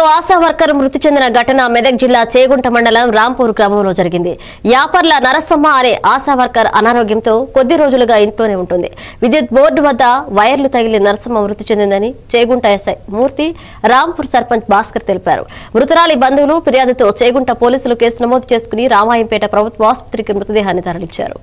ASHA worker మృతి చెందిన ఘటన మెదక్ జిల్లా చేగుంట మండలం రాంపూర్ గ్రామంలో జరిగింది యాపర్ల నరసమ్మ అనే ఆశా వర్కర్ అనారోగ్యంతో కొద్ది రోజులుగా ఇంట్లోనే ఉంటుంది విద్యుత్ బోర్డు వద్ద వైర్లు తగిలి నరసమ్మ మృతి చెందిందని చేగుంట ఎస్ఐ మూర్తి రాంపూర్ సర్పంచ్ భాస్కర్ తెలిపారు మృతురాలి బంధువులు ఫిర్యాదుతో చేగుంట పోలీసులు కేసు నమోదు చేసుకుని రామాయంపేట ప్రభుత్వ ఆసుపత్రికి మృతదేహాన్ని తరలించారు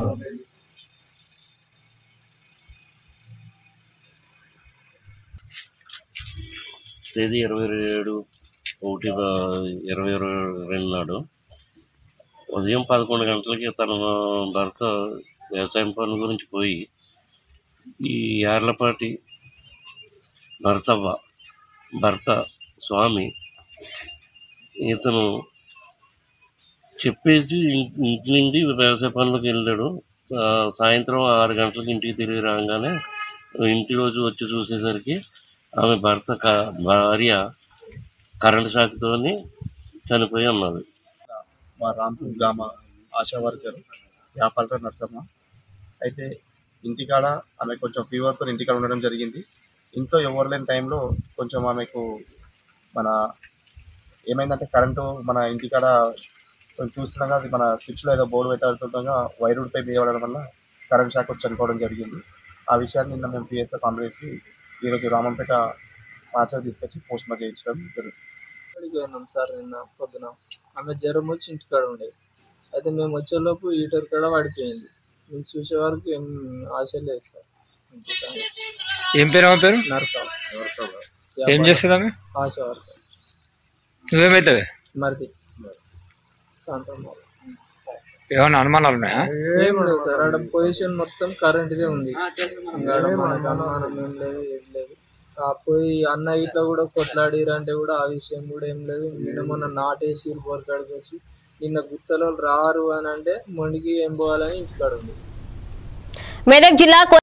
తేదీ ఇరవై ఏడు ఒకటి బ- ఇరవై ఇరవై రెండు నాడు ఉదయం పదకొండు గంటలకి తన భర్త వ్యవసాయం పనుల గురించి పోయి ఈ యార్లపాటి నరసవ్వ భర్త స్వామి ఇతను చెప్పేసి ఇం- ఇంటి నుండి వ్యవసాయ పనులకు వెళ్ళాడు సా- సాయంత్రం ఆరు గంటలకు ఇంటికి తిరిగి రాగానే ఇంటి రోజు వచ్చి చూసేసరికి ఆమె భర్త క- భార్య కరెంట్ షాక్తోని చనిపోయి ఉన్నది మా రాంపూర్ గ్రామ ఆశా వర్కర్ వ్యాపార నర్సమ్మ అయితే ఇంటికాడ ఆమె కొంచెం ఫీవర్తో ఇంటికాడ ఉండడం జరిగింది ఇంట్లో ఎవరు లేని టైంలో కొంచెం ఆమెకు మన ఏమైందంటే కరెంటు మన ఇంటికాడ కొంచెం చూస్తుండగా అది మన స్విచ్లో ఏదో బోర్డు పెట్టాల్సిండగా వైర్ ఊడిపై వేయడం వల్ల కరెంట్ షాక్ వచ్చి చనిపోవడం జరిగింది ఆ విషయాన్ని నిన్న మేము పిఎస్తో కంప్లైంట్ చేసి ఈరోజు రామంపేట ఆచార్య తీసుకొచ్చి పోస్ట్ మార్టం చేయించడం జరుగుతుంది ఇక్కడికి పోయినాం సార్ నిన్న పొద్దున ఆమె జ్వరం వచ్చి ఇంటికాడ ఉండేది అయితే మేము వచ్చేలోపు హీటర్ కూడా పడిపోయింది మేము చూసే వరకు ఏం ఆశ లేదు సార్ అంతే సార్ ఏం పేరు ఆమె పేరు నర్సా ఏం చేస్తుంది ఆమె ఆశ వరకు నువ్వేమైతావే మరిది సాయంత్రం ఏమైనా అనుమానాలు ఉన్నాయా ఏం లేవు సార్ ఆడ పొజిషన్ మొత్తం కరెంట్దే ఉంది ఇంకా ఆడ మనకు అనుమానం ఏం లేదు ఏం లేదు ఆ పోయి అన్న ఇట్లా కూడా కొట్లాడిరంటే కూడా ఆ విషయం కూడా ఏం లేదు నిన్న మొన్న నాటేసి బోర్కాడికి వచ్చి నిన్న గుత్తలో రారు అని అంటే మొండికి ఏం పోవాలని ఇంటికాడ ఉంది మెదక్ జిల్లా